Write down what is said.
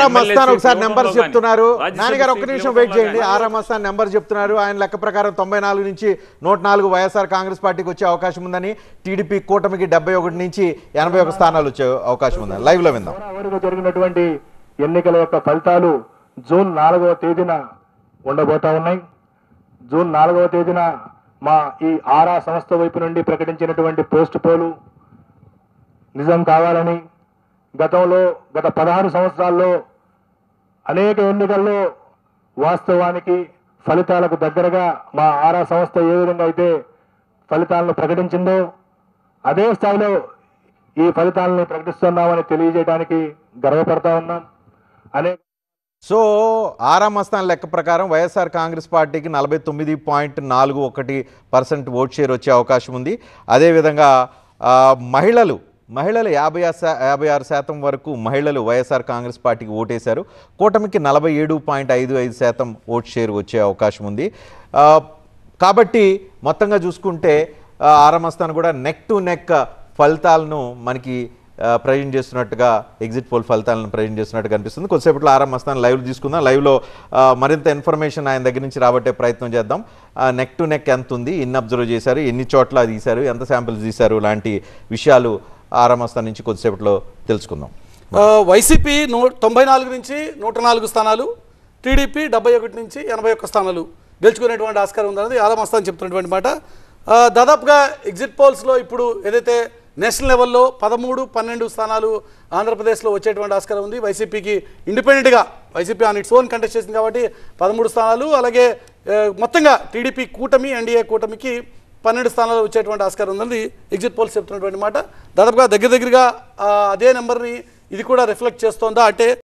ఆరా MLA Mastan సీట్లు ఒకసారి ఇవ్వడంలో నెంబర్ కానీ, చెప్తున్నారు రాజ్యసభ నాన్నగారు ఒక్క సీట్లు నిమిషం వెయిట్ ఇవ్వడంలో చేయండి కానీ. ఆరా మస్తాన్ నెంబర్ చెప్తున్నారు ఆయన లెక్క ప్రకారం తొంభై నాలుగు నుంచి నూట నాలుగు వైఎస్ఆర్ కాంగ్రెస్ పార్టీకి వచ్చే అవకాశం ఉందని టీడీపీ కూటమికి డెబ్బై ఒకటి నుంచి ఎనభై ఒక స్థానాలు వచ్చే అవకాశం ఉందని లైవ్ లో విందాం వరకు జరిగినటువంటి ఎన్నికల యొక్క ఫలితాలు జూన్ నాలుగవ తేదీన ఉండబోతా ఉన్నాయి జూన్ నాలుగవ తేదీన మా ఈ ఆరా సంస్థ వైపు నుండి ప్రకటించినటువంటి పోస్ట్ పోలు నిజం కావాలని గతంలో గత పదహారు సంవత్సరాల్లో అనేక ఎన్నికల్లో వాస్తవానికి ఫలితాలకు దగ్గరగా మా ఆరా సంస్థ ఏ విధంగా అయితే ఫలితాలను ప్రకటించిందో అదే స్థాయిలో ఈ ఫలితాలను ప్రకటిస్తున్నామని తెలియజేయడానికి గర్వపడతా ఉన్నాం అనేక సో ఆరా మస్తాన్ లెక్క ప్రకారం వైఎస్ఆర్ కాంగ్రెస్ పార్టీకి నలభై తొమ్మిది పాయింట్ నాలుగు ఒకటి పర్సెంట్ ఓట్ షేర్ వచ్చే అవకాశం ఉంది అదేవిధంగా ఆ, మహిళలు మహిళలు యాభై ఆరు శా- యాభై ఆరు శాతం వరకు మహిళలు వైఎస్ఆర్ కాంగ్రెస్ పార్టీకి ఓటేశారు కూటమికి నలభై ఏడు పాయింట్ ఐదు ఐదు శాతం ఓట్ షేర్ వచ్చే అవకాశం ఉంది ఆ, కాబట్టి మొత్తంగా చూసుకుంటే ఆ, ఆరా మస్తాన్ కూడా నెక్ టు నెక్ ఫలితాలను మనకి ప్రజెంట్ చేస్తున్నట్టుగా ఎగ్జిట్ పోల్ ఫలితాలను ప్రజెంట్ చేస్తున్నట్టు కనిపిస్తుంది కొద్దిసేపట్లో ఆరం మస్తాన్ లైవ్ తీసుకుందాం లైవ్లో ఆ, మరింత ఇన్ఫర్మేషన్ ఆయన దగ్గర నుంచి రాబట్టే ప్రయత్నం చేద్దాం నెక్ టు నెక్ ఎంత ఉంది ఎన్ని అబ్జర్వ్ చేశారు ఎన్ని చోట్ల తీశారు ఎంత శాంపిల్స్ తీశారు లాంటి విషయాలు ఆరం మస్తాన్ నుంచి కొద్దిసేపట్లో తెలుసుకుందాం ఆ, వైసీపీ నూ తొంభై నాలుగు నుంచి నూట నాలుగు స్థానాలు టీడీపీ డెబ్బై ఒకటి నుంచి ఎనభై ఒక్క స్థానాలు గెలుచుకునేటువంటి ఆస్కారం ఉందన్నది ఆలమస్తాన్ చెప్తున్నటువంటి మాట ఆ, దాదాపుగా ఎగ్జిట్ పోల్స్లో ఇప్పుడు ఏదైతే నేషనల్ లెవెల్లో పదమూడు పన్నెండు స్థానాలు ఆంధ్రప్రదేశ్లో వచ్చేటువంటి ఆస్కారం ఉంది వైసీపీకి ఇండిపెండెంట్గా YCP on its own contest చేసింది కాబట్టి పదమూడు స్థానాలు అలాగే ఆ, మొత్తంగా టీడీపీ కూటమి ఎన్డీఏ కూటమికి పన్నెండు స్థానాలు వచ్చేటువంటి ఆస్కారం ఉందని ఎగ్జిట్ పోల్స్ చెప్తున్నటువంటి మాట దాదాపుగా దగ్గర దగ్గరగా ఆ, అదే నెంబర్ని ఇది కూడా రిఫ్లెక్ట్ చేస్తోందా అంటే